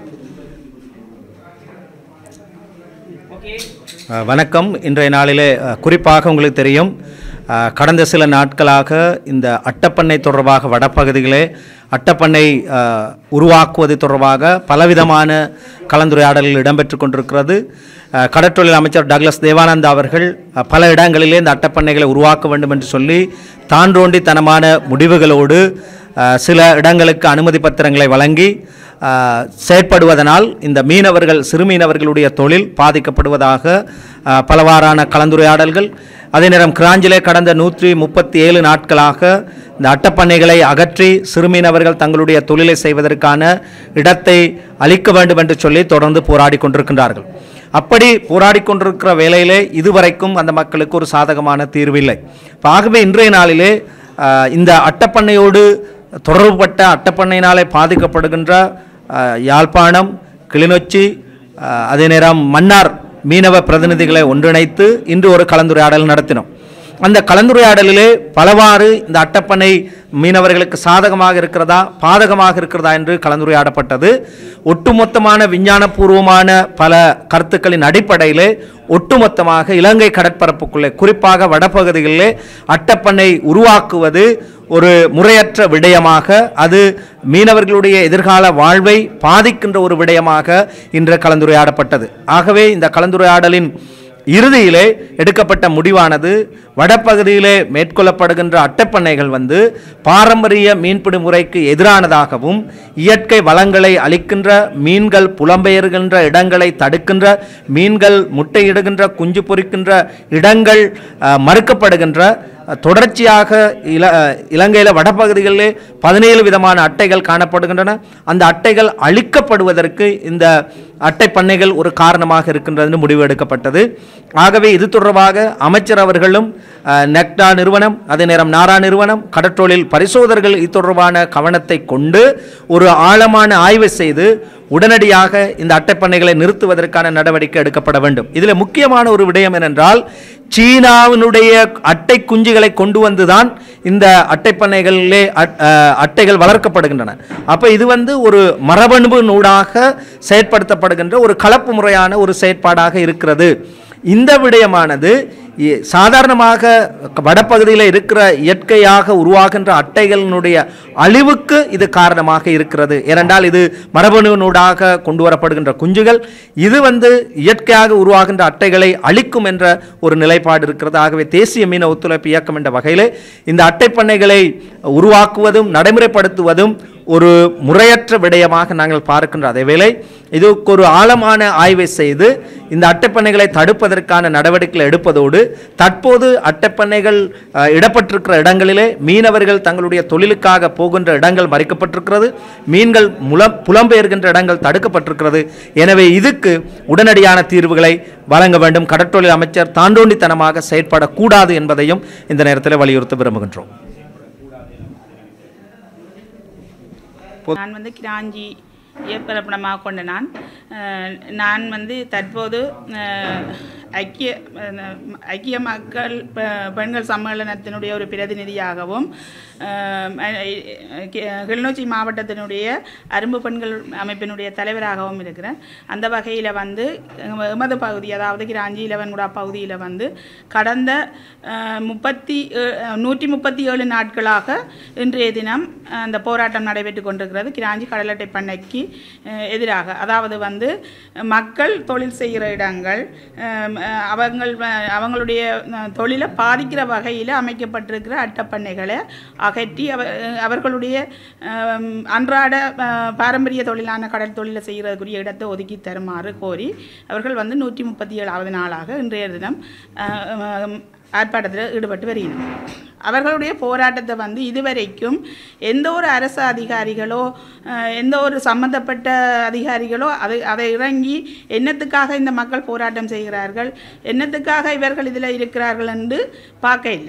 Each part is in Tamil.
அஹ், வணக்கம் இன்றைய நாளிலே அஹ், குறிப்பாக உங்களுக்கு தெரியும் அஹ், கடந்த சில நாட்களாக இந்த அட்டப்பண்ணை தொடர்பாக வடபகுதிகளே அட்டப்பண்ணை அஹ், உருவாக்குவது தொடர்பாக பலவிதமான கலந்துரையாடல்கள் இடம்பெற்று கொண்டிருக்கிறது அஹ், கடற்றொழில் அமைச்சர் டக்ளஸ் தேவானந்தா அவர்கள் அஹ், பல இடங்களிலே இந்த அட்டப்பண்ணைகளை உருவாக்க வேண்டும் என்று சொல்லி தாண்டோண்டித்தனமான முடிவுகளோடு அஹ், சில இடங்களுக்கு அனுமதி பத்திரங்களை வழங்கி ஆஹ், செயற்படுவதனால் இந்த மீனவர்கள் சிறு மீனவர்களுடைய தொழில் பாதிக்கப்படுவதாக ஆஹ், பலவாறான கலந்துரையாடல்கள் அதே நேரம் கிராஞ்சிலே கடந்த நூற்றி முப்பத்தி ஏழு நாட்களாக இந்த அட்டப்பண்ணைகளை அகற்றி சிறு மீனவர்கள் தங்களுடைய தொழிலை செய்வதற்கான இடத்தை அளிக்க வேண்டும் என்று சொல்லி தொடர்ந்து போராடி கொண்டிருக்கின்றார்கள் அப்படி போராடி கொண்டிருக்கிற வேளையிலே இதுவரைக்கும் அந்த மக்களுக்கு ஒரு சாதகமான தீர்வு இல்லை இப்ப ஆகவே இன்றைய நாளிலே ஆஹ், இந்த அட்டப்பண்ணையோடு தொடர்புபட்ட அட்டப்பண்ணையினாலே பாதிக்கப்படுகின்ற ஆஹ், யாழ்ப்பாணம் கிளிநொச்சி ஆஹ், அதே நேரம் மன்னார் மீனவ பிரதிநிதிகளை ஒன்றிணைத்து இன்று ஒரு கலந்துரையாடல் நடத்தினோம் அந்த கலந்துரையாடலிலே பலவாறு இந்த அட்டப்பனை மீனவர்களுக்கு சாதகமாக இருக்கிறதா பாதகமாக இருக்கிறதா என்று கலந்துரையாடப்பட்டது ஒட்டுமொத்தமான விஞ்ஞானபூர்வமான பல கருத்துக்களின் அடிப்படையிலே ஒட்டுமொத்தமாக இலங்கை கடற்பரப்புக்குள்ளே குறிப்பாக வடபகுதிகளிலே அட்டப்பண்ணை உருவாக்குவது ஒரு முறையற்ற விடயமாக அது மீனவர்களுடைய எதிர்கால வாழ்வை பாதிக்கின்ற ஒரு விடயமாக இன்று கலந்துரையாடப்பட்டது ஆகவே இந்த கலந்துரையாடலின் இறுதியிலே எடுக்கப்பட்ட முடிவானது வடபகுதியிலே மேற்கொள்ளப்படுகின்ற அட்டைப்பண்ணைகள் வந்து பாரம்பரிய மீன்பிடி முறைக்கு எதிரானதாகவும் இயற்கை வளங்களை அளிக்கின்ற மீன்கள் புலம்பெயர்கின்ற இடங்களை தடுக்கின்ற மீன்கள் முட்டையிடுகின்ற குஞ்சு பொரிக்கின்ற இடங்கள் அஹ், மறுக்கப்படுகின்ற தொடர்ச்சியாக இல இலங்கையில் வடபகுதிகளிலே பதினேழு விதமான அட்டைகள் காணப்படுகின்றன அந்த அட்டைகள் அழிக்கப்படுவதற்கு இந்த அட்டை பண்ணைகள் ஒரு காரணமாக இருக்கின்றதுன்னு முடிவு எடுக்கப்பட்டது ஆகவே இது தொடர்பாக அமைச்சர் அவர்களும் அஹ், நெக்டா நிறுவனம் அதே நேரம் நாரா நிறுவனம் கடற்றொழில் பரிசோதகர்கள் இது தொடர்பான கவனத்தை கொண்டு ஒரு ஆழமான ஆய்வு செய்து உடனடியாக இந்த அட்டைப்பண்ணைகளை நிறுத்துவதற்கான நடவடிக்கை எடுக்கப்பட வேண்டும் இதில் முக்கியமான ஒரு விடயம் என்னென்றால் சீனாவினுடைய அட்டை குஞ்சுகளை கொண்டு வந்துதான் இந்த அட்டைப்பண்ணைகளிலே அட்- அஹ், அட்டைகள் வளர்க்கப்படுகின்றன அப்போ இது வந்து ஒரு மரபணுவு நூடாக செயற்படுத்தப்படுகின்ற ஒரு கலப்பு முறையான ஒரு செயற்பாடாக இருக்கிறது இந்த விடயமானது இ- சாதாரணமாக வடபகுதியில் இருக்கிற இயற்கையாக உருவாகின்ற அட்டைகளினுடைய அழிவுக்கு இது காரணமாக இருக்கிறது ஏனென்றால் இது மரபணுவினூடாக கொண்டு வரப்படுகின்ற குஞ்சுகள் இது வந்து இயற்கையாக உருவாகின்ற அட்டைகளை அழிக்கும் என்ற ஒரு நிலைப்பாடு இருக்கிறது ஆகவே தேசிய மீன ஒத்துழைப்பு இயக்கம் என்ற வகையிலே இந்த அட்டைப்பண்ணைகளை உருவாக்குவதும் நடைமுறைப்படுத்துவதும் ஒரு முறையற்ற விடயமாக நாங்கள் பார்க்கின்ற அதேவேளை இதுக்கு ஒரு ஆழமான ஆய்வை செய்து இந்த அட்டைப்பண்ணைகளை தடுப்பதற்கான நடவடிக்கைகளை எடுப்பதோடு தற்போது அட்டைப்பண்ணைகள் அஹ், இடப்பட்டிருக்கிற இடங்களிலே மீனவர்கள் தங்களுடைய தொழிலுக்காக போகின்ற இடங்கள் மறைக்கப்பட்டிருக்கிறது மீன்கள் முலம் புலம்பெயர்கின்ற இடங்கள் தடுக்கப்பட்டிருக்கிறது எனவே இதுக்கு உடனடியான தீர்வுகளை வழங்க வேண்டும் கடற்றொழில் அமைச்சர் தாண்டோண்டித்தனமாக செயற்படக்கூடாது என்பதையும் இந்த நேரத்தில் வலியுறுத்த விரும்புகின்றோம் நான் வந்து கிராஞ்சி பிறப்பிடமாக கொண்ட நான் அஹ், நான் வந்து தற்போது அஹ், ஐக்கிய அஹ், ஐக்கிய மக்கள் பெ- பெண்கள் சம்மேளனத்தினுடைய ஒரு பிரதிநிதியாகவும் அஹ், அஹ், கி- கிளிநொச்சி மாவட்டத்தினுடைய அரும்பு பெண்கள் அமைப்பினுடைய தலைவராகவும் இருக்கிறேன் அந்த வகையில் வந்து எம- எமது பகுதி அதாவது கிராஞ்சி இலவன்குடா பகுதியில் வந்து கடந்த அஹ், முப்பத்தி ஏ- நூற்றி முப்பத்தி ஏழு நாட்களாக இன்றைய தினம் அஹ், அந்த போராட்டம் நடைபெற்று கொண்டிருக்கிறது கிராஞ்சி கடலட்டை பண்ணைக்கு அஹ், எதிராக அதாவது வந்து மக்கள் தொழில் செய்கிற இடங்கள் அஹ், அஹ், அவங்கள் வ- அவங்களுடைய அஹ், தொழிலை பாதிக்கிற வகையில் அமைக்கப்பட்டிருக்கிற அட்டப்பண்ணைகளை அகற்றி அவ அவர்களுடைய அஹ், அன்றாட அஹ், பாரம்பரிய தொழிலான கடல் தொழிலை செய்கிறதுக்குரிய இடத்தை ஒதுக்கி தருமாறு கோரி அவர்கள் வந்து நூற்றி முப்பத்தி ஏழாவது நாளாக இன்றைய தினம் அஹ், அஹ், ஆர்ப்பாட்டத்தில் ஈடுபட்டு வருகின்றனர் அவர்களுடைய போராட்டத்தை வந்து இதுவரைக்கும் எந்த ஒரு அரசு அதிகாரிகளோ அஹ், எந்த ஒரு சம்பந்தப்பட்ட அதிகாரிகளோ அதை அதை இறங்கி என்னத்துக்காக இந்த மக்கள் போராட்டம் செய்கிறார்கள் என்னத்துக்காக இவர்கள் இதில் இருக்கிறார்கள் என்று பார்க்க இல்லை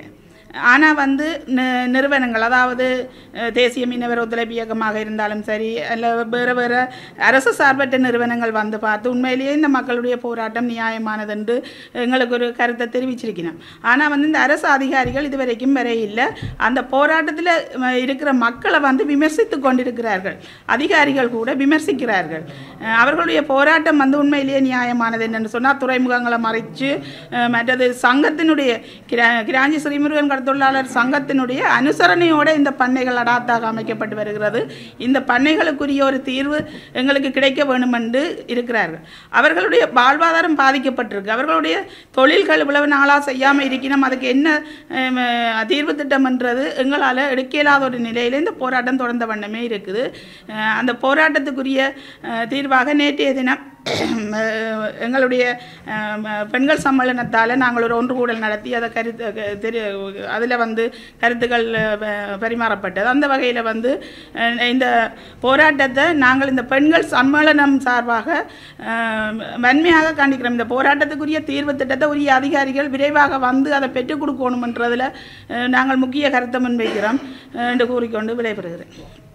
ஆனால் வந்து நி- நிறுவனங்கள் அதாவது அஹ், தேசிய மீனவர் ஒத்துழைப்பு இயக்கமாக இருந்தாலும் சரி அல்ல வேறு வேறு அரசு சார்பற்ற நிறுவனங்கள் வந்து பார்த்து உண்மையிலேயே இந்த மக்களுடைய போராட்டம் நியாயமானது என்று எங்களுக்கு ஒரு கருத்தை தெரிவிச்சிருக்கணும் ஆனால் வந்து இந்த அரசு அதிகாரிகள் இதுவரைக்கும் வரை இல்லை அந்த போராட்டத்தில் இருக்கிற மக்களை வந்து விமர்சித்து கொண்டிருக்கிறார்கள் அதிகாரிகள் கூட விமர்சிக்கிறார்கள் அஹ், அவர்களுடைய போராட்டம் வந்து உண்மையிலேயே நியாயமானது என்னென்னு சொன்னால் துறைமுகங்களை மறைச்சு அஹ், மற்றது சங்கத்தினுடைய கிரா கிராஞ்சி ஸ்ரீமுருகன் கடத்தொழிலாளர் சங்கத்தினுடைய அனுசரணையோடு இந்த பண்ணைகள் அடாத்தாக அமைக்கப்பட்டு வருகிறது இந்த பண்ணைகளுக்குரிய ஒரு தீர்வு எங்களுக்கு கிடைக்க வேணும் என்று இருக்கிறார்கள் அவர்களுடைய வாழ்வாதாரம் பாதிக்கப்பட்டிருக்கு அவர்களுடைய தொழில்கள் இவ்வளவு நாளாக செய்யாமல் இருக்கணும் அதுக்கு என்ன அஹ், அஹ், தீர்வு திட்டம்ன்றது எங்களால் எடுக்க இயலாத ஒரு நிலையில் இந்த போராட்டம் தொடர்ந்த வண்ணமே இருக்குது அஹ், அந்த போராட்டத்துக்குரிய அஹ், தீர்வாக நேற்றைய தினம் அஹ், எங்களுடைய அஹ், பெண்கள் சம்மேளனத்தால் நாங்கள் ஒரு ஒன்று கூடல் நடத்தி அதை கருத்து க- தெரி அதில் வந்து கருத்துக்கள் அஹ், ப- பரிமாறப்பட்டது அந்த வகையில் வந்து அஹ், இந்த போராட்டத்தை நாங்கள் இந்த பெண்கள் சம்மேளனம் சார்பாக அஹ், வன்மையாக கண்டிக்கிறோம் இந்த போராட்டத்துக்குரிய தீர்வு திட்டத்தை உரிய அதிகாரிகள் விரைவாக வந்து அதை பெற்றுக் கொடுக்கணுமன்றதில் அஹ், நாங்கள் முக்கிய கருத்தை முன்வைக்கிறோம் அஹ், என்று கூறிக்கொண்டு விடைபெறுகிறேன்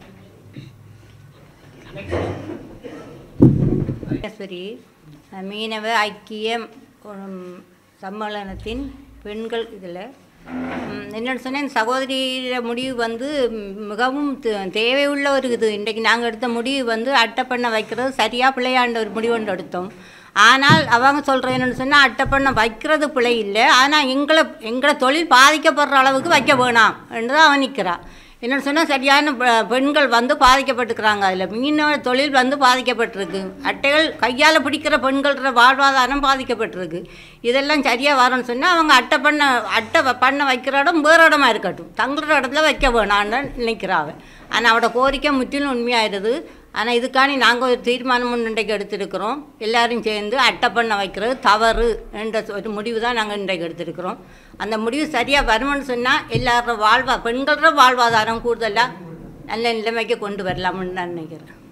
சரி மீனவ ஐக்கிய உம், சம்மேளனத்தின் பெண்கள் இதில் என்னென்னு சொன்னேன் சகோதரியிட முடிவு வந்து ம், மிகவும் தே- தேவையுள்ள ஒரு இது இன்றைக்கு நாங்கள் எடுத்த முடிவு வந்து அட்டை பண்ண வைக்கிறது சரியாக பிள்ளையாண்ட ஒரு முடிவு ஒன்று எடுத்தோம் ஆனால் அவங்க சொல்கிறது என்னென்னு சொன்னால் அட்டை பண்ண வைக்கிறது பிழை இல்லை ஆனால் எங்களை எங்களை தொழில் பாதிக்கப்படுற அளவுக்கு வைக்க வேணாம் என்று தான் அவன் நிற்கிறான் என்னென்னு சொன்னால் சரியான பெ- பெண்கள் வந்து பாதிக்கப்பட்டுக்கிறாங்க அதில் மீனவ தொழில் வந்து பாதிக்கப்பட்டிருக்கு அட்டைகள் கையால் பிடிக்கிற பெண்களோட வாழ்வாதாரம் பாதிக்கப்பட்டிருக்கு இதெல்லாம் சரியாக வரணும்னு சொன்னால் அவங்க அட்டை பண்ண அட்டை வ- பண்ண வைக்கிற இடம் வேறு இடமா இருக்கட்டும் தங்குற இடத்துல வைக்க வேணான்னு நினைக்கிறாங்க ஆனால் அவட கோரிக்கை முற்றிலும் உண்மையாயிருது ஆனால் இதுக்காண்டி நாங்கள் ஒரு தீர்மானம் ஒன்று இன்றைக்கு எடுத்திருக்கிறோம் எல்லாரும் சேர்ந்து அட்டை பண்ண வைக்கிறது தவறு என்ற ஒரு முடிவு தான் நாங்கள் இன்றைக்கு எடுத்திருக்கிறோம் அந்த முடிவு சரியாக வரும்னு சொன்னால் எல்லாரோட வாழ்வா பெண்களோட வாழ்வாதாரம் கூடுதலாக நல்ல நிலைமைக்கு கொண்டு வரலாம்னு நான் நினைக்கிறேன்